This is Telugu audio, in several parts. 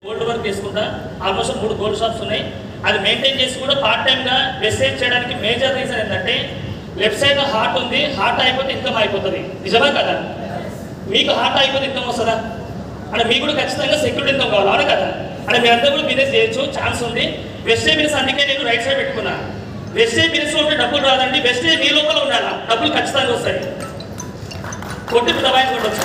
గోల్డ్ వర్క్ చేసుకుంటా ఆల్మోస్ట్ మూడు గోల్డ్ షాప్స్ ఉన్నాయి అది మెయింటైన్ చేసి కూడా పార్ట్ టైంగా మెసేజ్ చేయడానికి మేజర్ రీజన్ ఏంటంటే లెఫ్ట్ సైడ్ హార్ట్ ఉంది హార్ట్ అయిపోతే ఇన్కమ్ అయిపోతుంది నిజమే కదా మీకు హార్ట్ అయిపోతే ఇన్కమ్ వస్తుందా అంటే మీకు కూడా ఖచ్చితంగా సెక్యూరిటీ ఇన్కమ్ కావాలి అవునా కదా అంటే మీరంతా కూడా బిజినెస్ చేయొచ్చు ఛాన్స్ ఉంది వెస్టే బిజినెస్ అందుకే నేను రైట్ సైడ్ పెట్టుకున్నా వెస్టే బిజినెస్ ఉంటే డబ్బులు రాదండి వెస్టే మీ లోపల ఉండాలా డబ్బులు ఖచ్చితంగా వస్తాయి కొట్టి దబాయించుకోవచ్చు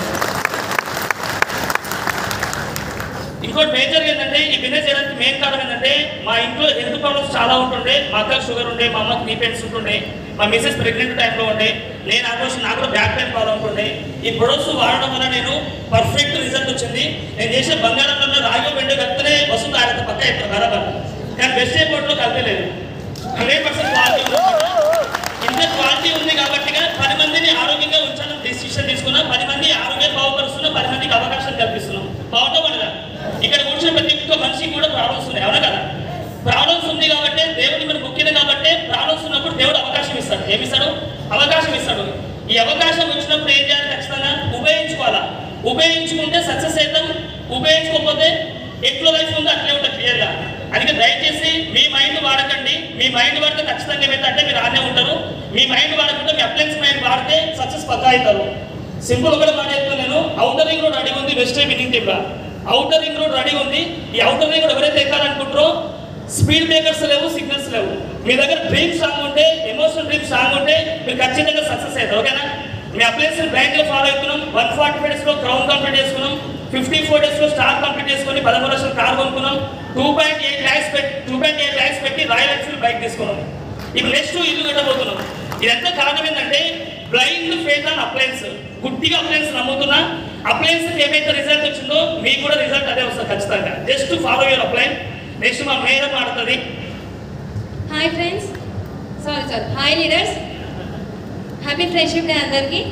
ఇంకోటి మేజర్ ఏంటంటే ఈ బిజినెస్ చేయడానికి మెయిన్ కారణం ఏంటంటే మా ఇంట్లో హెల్త్ ప్రాబ్లమ్స్ చాలా ఉంటుండే మా అక్కకి షుగర్ ఉండే మా అమ్మకి నీ పెయిన్స్ ఉంటుండే మా మిసెస్ ప్రెగ్నెంట్ టైంలో ఉండే నేను ఆల్మోస్ట్ నాకు కూడా బ్యాక్ పెయిన్ ప్రాబ్లం ఉంటుండే ఈ ప్రొడక్ట్స్ వాడడం వల్ల నేను పర్ఫెక్ట్ రిజల్ట్ వచ్చింది నేను చేసే బంగారంలో రాగి వెండి కలిపితే వస్తుంది ఆయన పక్క అవుతుంది బరాబర్ కానీ బెస్ట్ ఎయిర్పోర్ట్లో కలిపలేదు హండ్రెడ్ పర్సెంట్ క్వాలిటీ ఇంత క్వాలిటీ ఉంది కాబట్టి పది మందిని ఆరోగ్యంగా ఉంచాలని డిసిషన్ తీసుకున్నాం పది మంది ఆరోగ్యం బాగుపరుస్తున్నాం పది మందికి అవకాశం కల్పిస్తున్నాం బాగుంటాం అనగా ఇక్కడ కూర్చున్న ప్రతి ఒక్క మనిషికి కూడా ప్రాబ్లమ్స్ ఉన్నాయి అవునా కదా ప్రాబ్లమ్స్ ఉంది కాబట్టి దేవుడు మనకు ముఖ్యం కాబట్టి ప్రాబ్లమ్స్ ఉన్నప్పుడు దేవుడు అవకాశం ఇస్తాడు ఏమి ఇస్తాడు అవకాశం ఇస్తాడు ఈ అవకాశం వచ్చినప్పుడు ఏం చేయాలి ఖచ్చితంగా ఉపయోగించుకోవాలా ఉపయోగించుకుంటే సక్సెస్ అవుతాం ఉపయోగించుకోకపోతే ఎట్లా లైఫ్ ఉందో అట్లే ఉంటుంది క్లియర్గా అందుకే దయచేసి మీ మైండ్ వాడకండి మీ మైండ్ వాడితే ఖచ్చితంగా ఏమైందంటే మీరు ఆనే ఉంటారు మీ మైండ్ వాడకుండా మీ అప్లయన్స్ మైండ్ వాడితే సక్సెస్ పక్కా అవుతారు సింపుల్ ఒకటి మాట చెప్తాను నేను అవుటర్ రింగ్ రోడ్ రెడీ ఉంది west winning team outer ring road ready ఉంది ఈ అవుటర్ రింగ్ రోడ్ ఎవరైతే ఎక్కాలనుకుంటారో స్పీడ్ బ్రేకర్స్ లేవు సిగ్నల్స్ లేవు మీ దగ్గర డ్రీమ్ సాంగ్ ఉంటే ఎమోషనల్ డ్రీమ్ సాంగ్ ఉంటే మీరు ఖచ్చితంగా సక్సెస్ అవుతారు ఓకేనా మీ అప్లయన్స్ బ్రాండ్ లో ఫాలో అవుతున్నాం వన్ ఫార్టీ ఫైవ్ డేస్ లో క్రౌన్ కంప్లీట్ చేసుకున్నాం ఫిఫ్టీ ఫోర్ డేస్ లో స్టార్ కంప్లీట్ చేసుకుని పదమూడు లక్షల కార్ కొనుక్కున్నాం టూ పాయింట్ ఎయిట్ ల్యాక్స్ పెట్టి టూ పాయింట్ ఎయిట్ ల్యాక్స్ పెట్టి రాయల్ ఎన్ఫీల్డ్ బైక్ తీసుకున్నాం ఇప్పుడు నెక్స్ట్ ఇల్లు కట్టబోతున్నాం ఇదంతా కారణం ఏంటంటే బ్లైండ్ ఫేట్ అండ్ అప్లయన్స్ గుడ్డిగా అప్లయన్స్ నమ్ముతున్నా అప్లయన్స్ ఏమైతే రిజల్ట్ వచ్చిందో మీకు కూడా రిజల్ట్ అదే వస్తుంది ఖచ్చితంగా just follow your appliance next మా మేడం ఆడుతుంది hi friends sorry sorry hi leaders happy friendship day అందరికీ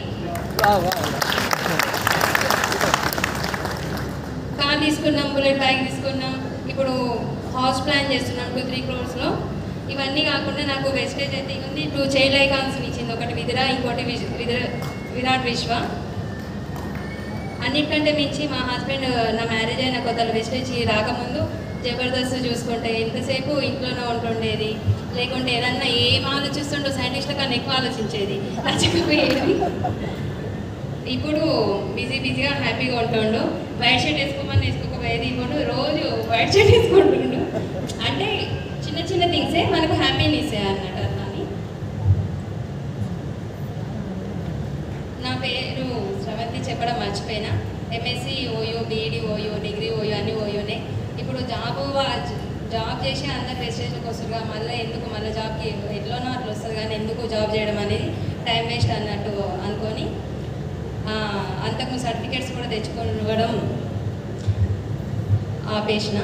కార్ తీసుకున్నాం బుల్లెట్ బైక్ తీసుకున్నాం ఇప్పుడు హౌస్ ప్లాన్ చేస్తున్నాం టూ త్రీ క్రోర్స్లో ఇవన్నీ కాకుండా నాకు వెస్టేజ్ అయితే ఉంది టూ చైల్డ్ ఐకాన్స్ ఇచ్చింది ఒకటి విదిరా ఇంకోటి విజ్- విదిరా- విరాట్ విశ్వ అన్నిటికంటే మించి మా హస్బెండ్ నా మ్యారేజ్ అయిన కొత్తలు వెస్టేజ్ రాకముందు జబర్దస్త్ చూసుకుంటే ఎంతసేపు ఇంట్లోనే ఉంటుండేది లేకుంటే ఏదన్నా ఏం ఆలోచిస్తుండో సైంటిస్ట్ల కన్నా ఎక్కువ ఆలోచించేది నచ్చకపోయేది ఇప్పుడు బిజీ బిజీగా హ్యాపీగా ఉంటుండు వైట్ షర్ట్ వేసుకోమని వేసుకోకపోయేది ఇప్పుడు రోజు వైట్ షర్ట్ వేసుకుంటుండు అంటే చిన్న చిన్న థింగ్సే మనకు హ్యాపీని ఇస్తాయి అన్నట్టు అట్లా అని. నా పేరు శ్రవంతి చెప్పడం మర్చిపోయినా MSc OU BEd OU degree OU అన్ని ఓయోనే ఇప్పుడు జాబ్ జాబ్ చేసి అందరు వెస్టేజ్కి వస్తుందిగా మళ్ళీ ఎందుకు మళ్ళీ జాబ్కి ఎట్లనో అట్లా వస్తుంది కానీ ఎందుకు జాబ్ చేయడం అనేది టైం వేస్ట్ అన్నట్టు అనుకొని ఆ, అంతకు సర్టిఫికేట్స్ కూడా తెచ్చుకోవడం ఆపేసిన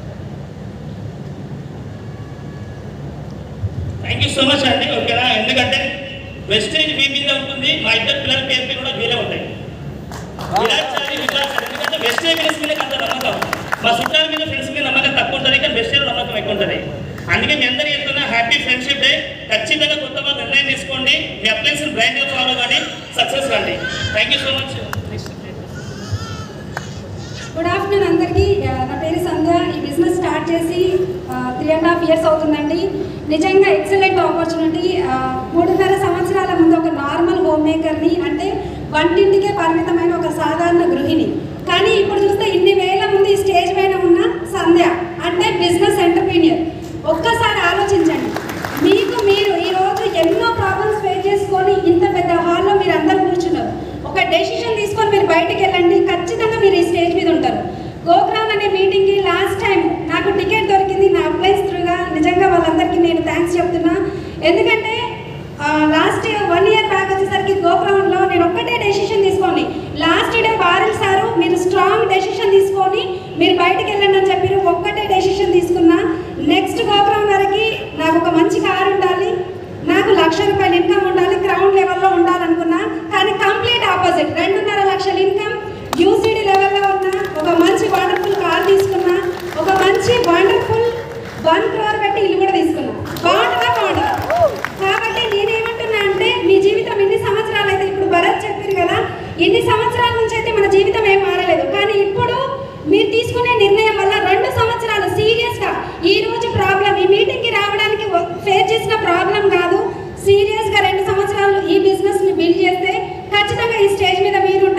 థ్యాంక్ యూ సో మచ్ అండి ఓకేనా ఎందుకంటే వెస్టేజ్ మీ మీద ఉంటుంది మా ఇద్దరు పిల్లల పేరు మీద కూడా మీరే ఉంటాయి విరాచారి విరాచారి ఎందుకంటే వెస్టేజ్ బిజినెస్ మీద అంత నమ్మకం మా చుట్టాల మీద ఫ్రెండ్స్ మీద నమ్మకం తక్కువ ఉంటుంది కానీ వెస్టేజ్ నమ్మకం ఎక్కువ ఉంటుంది అందుకే మీ అందరూ చెప్తున్నా హ్యాపీ ఫ్రెండ్షిప్ డే ఖచ్చితంగా కొత్త వాళ్ళు నిర్ణయం తీసుకోండి మీ అప్లయన్స్ బ్రాండ్ ఫాలో కానీ సక్సెస్ కండి thank you so much good afternoon అందరికీ ఆ, నా పేరు సంధ్య ఈ బిజినెస్ స్టార్ట్ చేసి త్రీ అండ్ హాఫ్ ఇయర్స్ అవుతుందండి నిజంగా ఎక్సలెంట్ ఆపర్చునిటీ మూడున్నర సంవత్సరాల ముందు ఒక నార్మల్ హోమ్ మేకర్ని అంటే వంటింటికే పరిమితమైన ఒక సాధారణ గృహిణి కానీ ఇప్పుడు చూస్తే ఇన్ని వేల మంది ఈ స్టేజ్ పైన ఉన్న సంధ్య అంటే బిజినెస్ ఎంటర్ప్రీనియర్ ఒక్కసారి ఆలోచించండి మీకు మీరు ఈరోజు ఎన్నో ప్రాబ్లమ్స్ ఫేస్ చేసుకొని ఇంత పెద్ద హాల్లో మీరు అందరూ కూర్చున్నారు ఒక డెసిషన్ తీసుకొని మీరు బయటికి వెళ్ళండి ఖచ్చితంగా మీరు ఈ స్టేజ్ మీద ఉంటారు గోగ్రామ్ అనే మీటింగ్కి లాస్ట్ టైం నాకు టికెట్ దొరికింది నా అప్లైన్స్ త్రూగా నిజంగా వాళ్ళందరికీ నేను థ్యాంక్స్ చెప్తున్నా ఎందుకంటే లాస్ట్ వన్ ఇయర్ బ్యాక్ వచ్చేసరికి గోగ్రౌండ్లో నేను ఒక్కటే డెసిషన్ తీసుకోండి లాస్ట్ డే బారెల్ సారు మీరు స్ట్రాంగ్ డెసిషన్ తీసుకొని మీరు బయటికి వెళ్ళండి అని చెప్పారు ఒక్కటే డెసిషన్ తీసుకున్నా నెక్స్ట్ గోగ్రౌండ్ వరకు నాకు ఒక మంచి కారు ఉండాలి నాకు లక్ష రూపాయల ఇన్కమ్ ఉండాలి గ్రౌండ్ లెవెల్లో ఉండాలనుకున్నా కానీ కంప్లీట్ ఆపోజిట్ రెండున్నర లక్షల ఇన్కమ్ యూసీడీ లెవెల్లో ఉన్న ఒక మంచి వండర్ఫుల్ కార్ తీసుకున్నా ఒక మంచి వండర్ఫుల్ వన్ క్రోర్ పెట్టి ఇల్లు కూడా తీసుకున్నా బాగుంటుందా బాగుంటుందా కాబట్టి నేనేమంటున్నా అంటే మీ జీవితం ఎన్ని సంవత్సరాలు అయితే ఇప్పుడు భరత్ చెప్పారు కదా ఎన్ని సంవత్సరాల నుంచి అయితే మన జీవితం ఏం మారలేదు కానీ ఇప్పుడు మీరు తీసుకునే నిర్ణయం వల్ల రెండు ప్రాబ్లం కాదు సీరియస్గా రెండు సంవత్సరాలు ఈ బిజినెస్ని బిల్డ్ చేస్తే ఖచ్చితంగా ఈ స్టేజ్ మీద మీరు